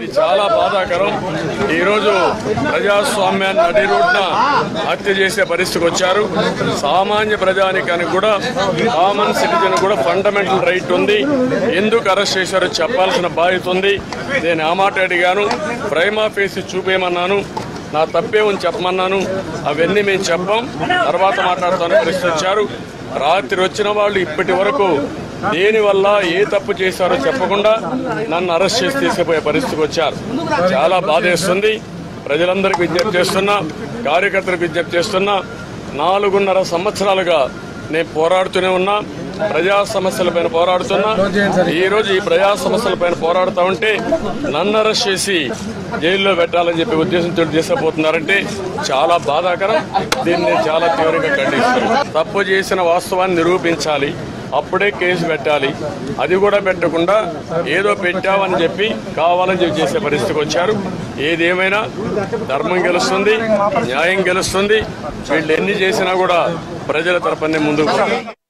ఇది చాలా బాధాకరం ఈరోజు ప్రజాస్వామ్యాన్ని నడి రోడ్న హత్య చేసే పరిస్థితికి వచ్చారు సామాన్య ప్రజానికానికి కూడా కామన్ సిటిజన్ కూడా ఫండమెంటల్ రైట్ ఉంది ఎందుకు అరెస్ట్ చేశారో చెప్పాల్సిన బాధ్యత ఉంది నేను ఆ మాట అడిగాను ప్రైమా ఫేసి చూపేయమన్నాను నా తప్పే ఉంది చెప్పమన్నాను అవన్నీ మేము చెప్పాం తర్వాత మాట్లాడుతాను ప్రశ్నించారు రాత్రి వచ్చిన వాళ్ళు ఇప్పటి వరకు దేనివల్ల ఏ తప్పు చేశారో చెప్పకుండా నన్ను అరెస్ట్ చేసి తీసుకుపోయే పరిస్థితికి వచ్చారు చాలా బాధేస్తుంది ప్రజలందరికీ విజ్ఞప్తి చేస్తున్నా కార్యకర్తలకు విజ్ఞప్తి చేస్తున్నా నాలుగున్నర సంవత్సరాలుగా నేను పోరాడుతూనే ఉన్నా ప్రజా సమస్యలపైన పోరాడుతున్నా ఈ రోజు ఈ ప్రజా సమస్యలపైన పోరాడుతా ఉంటే నన్ను అరెస్ట్ చేసి జైల్లో పెట్టాలని చెప్పి ఉద్దేశంతో తీసుకుపోతున్నారంటే చాలా బాధాకరం దీన్ని నేను చాలా తీవ్రంగా ఖండిస్తున్నాను తప్పు చేసిన వాస్తవాన్ని నిరూపించాలి అప్పుడే కేసు పెట్టాలి అది కూడా పెట్టకుండా ఏదో పెట్టామని చెప్పి కావాలని చెప్పి చేసే పరిస్థితికి వచ్చారు ఏదేమైనా ధర్మం గెలుస్తుంది న్యాయం గెలుస్తుంది వీళ్ళు ఎన్ని చేసినా కూడా ప్రజల తరపునే ముందుకు పోతారు.